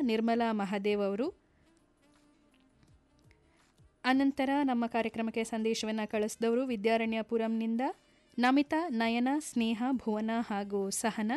ನಿರ್ಮಲಾ ಮಹಾದೇವ್ ಅವರು ಅನಂತರ ನಮ್ಮ ಕಾರ್ಯಕ್ರಮಕ್ಕೆ ಸಂದೇಶವನ್ನು ಕಳಿಸಿದವರು ವಿದ್ಯಾರಣ್ಯಪುರಂನಿಂದ ನಮಿತಾ ನಯನ ಸ್ನೇಹ ಭುವನ ಹಾಗೂ ಸಹನ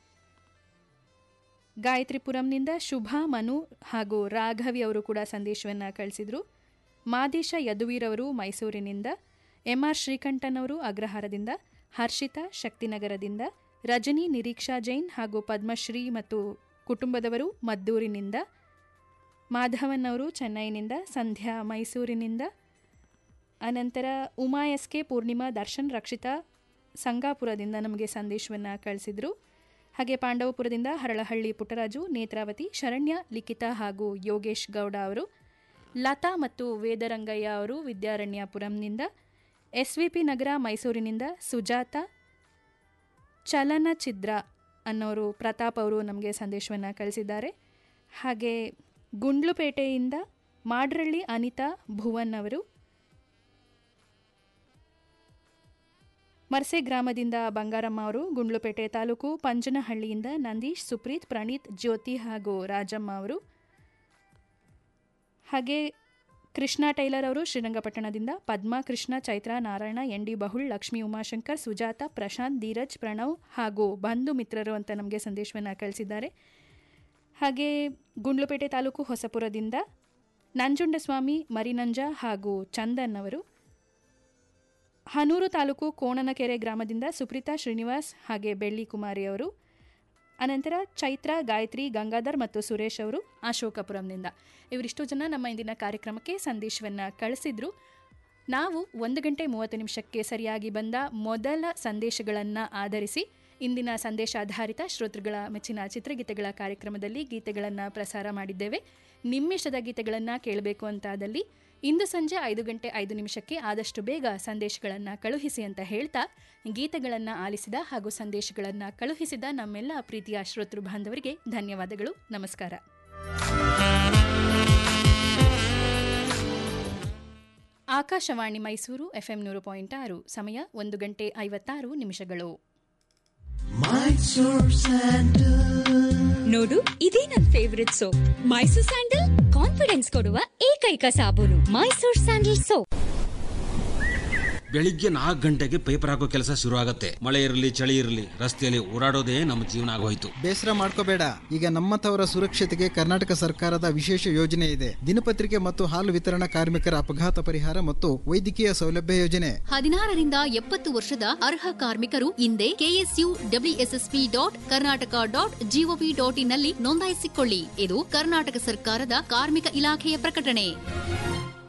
ಗಾಯತ್ರಿಪುರಂನಿಂದ ಶುಭ ಮನು ಹಾಗೂ ರಾಘವಿ ಅವರು ಕೂಡ ಸಂದೇಶವನ್ನು ಕಳಿಸಿದರು ಮಾದೇಶ ಯದುವೀರವರು ಮೈಸೂರಿನಿಂದ ಎಂಆರ್ ಶ್ರೀಕಂಠನ್ ಅವರು ಅಗ್ರಹಾರದಿಂದ ಹರ್ಷಿತಾ ಶಕ್ತಿನಗರದಿಂದ ರಜನಿ ನಿರೀಕ್ಷಾ ಜೈನ್ ಹಾಗೂ ಪದ್ಮಶ್ರೀ ಮತ್ತು ಕುಟುಂಬದವರು ಮದ್ದೂರಿನಿಂದ ಮಾಧವನ್ ಅವರು ಚೆನ್ನೈನಿಂದ ಸಂಧ್ಯಾ ಮೈಸೂರಿನಿಂದ ಅನಂತರ ಉಮಾ ಎಸ್ ಕೆ ಪೂರ್ಣಿಮಾ ದರ್ಶನ್ ರಕ್ಷಿತಾ ಸಂಗಾಪುರದಿಂದ ನಮಗೆ ಸಂದೇಶವನ್ನು ಕಳಿಸಿದರು ಹಾಗೆ ಪಾಂಡವಪುರದಿಂದ ಹರಳಹಳ್ಳಿ ಪುಟ್ಟರಾಜು ನೇತ್ರಾವತಿ ಶರಣ್ಯ ಲಿಖಿತ ಹಾಗೂ ಯೋಗೇಶ್ ಗೌಡ ಅವರು ಲತಾ ಮತ್ತು ವೇದರಂಗಯ್ಯ ಅವರು ವಿದ್ಯಾರಣ್ಯಪುರಂನಿಂದ ಎಸ್ ವಿ ಪಿ ನಗರ ಮೈಸೂರಿನಿಂದ ಸುಜಾತ ಚಲನಚಿದ್ರ ಅನ್ನೋರು ಪ್ರತಾಪ್ ಅವರು ನಮಗೆ ಸಂದೇಶವನ್ನು ಕಳಿಸಿದ್ದಾರೆ ಹಾಗೆ ಗುಂಡ್ಲುಪೇಟೆಯಿಂದ ಮಾಡ್ರಳ್ಳಿ ಅನಿತಾ ಭುವನ್ ಅವರು ಮರ್ಸೆ ಗ್ರಾಮದಿಂದ ಬಂಗಾರಮ್ಮ ಅವರು ಗುಂಡ್ಲುಪೇಟೆ ತಾಲೂಕು ಪಂಜನಹಳ್ಳಿಯಿಂದ ನಂದೀಶ್ ಸುಪ್ರೀತ್ ಪ್ರಣೀತ್ ಜ್ಯೋತಿ ಹಾಗೂ ರಾಜಮ್ಮ ಅವರು ಹಾಗೆ ಕೃಷ್ಣ ಟೈಲರ್ ಅವರು ಶ್ರೀರಂಗಪಟ್ಟಣದಿಂದ ಪದ್ಮಾ ಕೃಷ್ಣ ಚೈತ್ರ ನಾರಾಯಣ ಎನ್ ಡಿ ಬಹುಳ್ ಲಕ್ಷ್ಮೀ ಉಮಾಶಂಕರ್ ಸುಜಾತ ಪ್ರಶಾಂತ್ ಧೀರಜ್ ಪ್ರಣವ್ ಹಾಗೂ ಬಂಧು ಮಿತ್ರರು ಅಂತ ನಮಗೆ ಸಂದೇಶವನ್ನು ಕಳಿಸಿದ್ದಾರೆ ಹಾಗೆ ಗುಂಡ್ಲುಪೇಟೆ ತಾಲೂಕು ಹೊಸಪುರದಿಂದ ನಂಜುಂಡಸ್ವಾಮಿ ಮರಿನಂಜ ಹಾಗೂ ಚಂದನ್ ಅವರು ಹನೂರು ತಾಲೂಕು ಕೋಣನಕೆರೆ ಗ್ರಾಮದಿಂದ ಸುಪ್ರೀತಾ ಶ್ರೀನಿವಾಸ್ ಹಾಗೆ ಬೆಳ್ಳಿ ಕುಮಾರಿ ಅವರು ಅನಂತರ ಚೈತ್ರ ಗಾಯತ್ರಿ ಗಂಗಾಧರ್ ಮತ್ತು ಸುರೇಶ್ ಅವರು ಅಶೋಕಪುರಂನಿಂದ ಇವರಿಷ್ಟು ಜನ ನಮ್ಮ ಇಂದಿನ ಕಾರ್ಯಕ್ರಮಕ್ಕೆ ಸಂದೇಶವನ್ನು ಕಳಿಸಿದ್ರು ನಾವು ಒಂದು ಗಂಟೆ ಮೂವತ್ತು ನಿಮಿಷಕ್ಕೆ ಸರಿಯಾಗಿ ಬಂದ ಮೊದಲ ಸಂದೇಶಗಳನ್ನು ಆಧರಿಸಿ ಇಂದಿನ ಸಂದೇಶಾಧಾರಿತ ಶ್ರೋತೃಗಳ ಮೆಚ್ಚಿನ ಚಿತ್ರಗೀತೆಗಳ ಕಾರ್ಯಕ್ರಮದಲ್ಲಿ ಗೀತೆಗಳನ್ನು ಪ್ರಸಾರ ಮಾಡಿದ್ದೇವೆ ನಿಮ್ಮಿಷ್ಟದ ಗೀತೆಗಳನ್ನು ಕೇಳಬೇಕು ಅಂತಾದಲ್ಲಿ ಇಂದು ಸಂಜೆ ಐದು ಗಂಟೆ ಐದು ನಿಮಿಷಕ್ಕೆ ಆದಷ್ಟು ಬೇಗ ಸಂದೇಶಗಳನ್ನು ಕಳುಹಿಸಿ ಅಂತ ಹೇಳ್ತಾ ಗೀತೆಗಳನ್ನು ಆಲಿಸಿದ ಹಾಗೂ ಸಂದೇಶಗಳನ್ನು ಕಳುಹಿಸಿದ ನಮ್ಮೆಲ್ಲ ಪ್ರೀತಿಯ ಶ್ರೋತೃ ಬಾಂಧವರಿಗೆ ಧನ್ಯವಾದಗಳು ನಮಸ್ಕಾರ ಆಕಾಶವಾಣಿ ಮೈಸೂರು ಎಫ್ಎಂ ನೂರು ಪಾಯಿಂಟ್ ಆರು ಸಮಯ ಒಂದು ಗಂಟೆ ಐವತ್ತಾರು ನಿಮಿಷಗಳು ನೋಡು ಇದೇ ನನ್ favourite soap Mysore sandal confidence ಕೊಡುವ ಏಕೈಕ ಸಾಬೂನು ಮೈಸೂರ್ ಸ್ಯಾಂಡಲ್ ಸೋಪ್ ಬೆಳಿಗ್ಗೆ ನಾಲ್ಕು ಗಂಟೆಗೆ ಪೇಪರ್ ಹಾಕೋ ಕೆಲಸ ಶುರು ಆಗತ್ತೆ ಮಳೆ ಇರಲಿ ಚಳಿ ಇರಲಿ ರಸ್ತೆಯಲ್ಲಿ ಓಡಾಡೋದೇ ನಮ್ಮ ಜೀವನ ಆಗೋಯ್ತು ಬೇಸರ ಮಾಡ್ಕೋಬೇಡ ಈಗ ನಮ್ಮಂಥವರ ಸುರಕ್ಷತೆಗೆ ಕರ್ನಾಟಕ ಸರ್ಕಾರದ ವಿಶೇಷ ಯೋಜನೆ ಇದೆ ದಿನಪತ್ರಿಕೆ ಮತ್ತು ಹಾಲು ವಿತರಣಾ ಕಾರ್ಮಿಕರ ಅಪಘಾತ ಪರಿಹಾರ ಮತ್ತು ವೈದ್ಯಕೀಯ ಸೌಲಭ್ಯ ಯೋಜನೆ ಹದಿನಾರರಿಂದ ಎಪ್ಪತ್ತು ವರ್ಷದ ಅರ್ಹ ಕಾರ್ಮಿಕರು ಹಿಂದೆ KSU WSSP dot Karnataka dot GOV dot ಇನ್ನಲ್ಲಿ ನೋಂದಾಯಿಸಿಕೊಳ್ಳಿ ಇದು ಕರ್ನಾಟಕ ಸರ್ಕಾರದ ಕಾರ್ಮಿಕ ಇಲಾಖೆಯ ಪ್ರಕಟಣೆ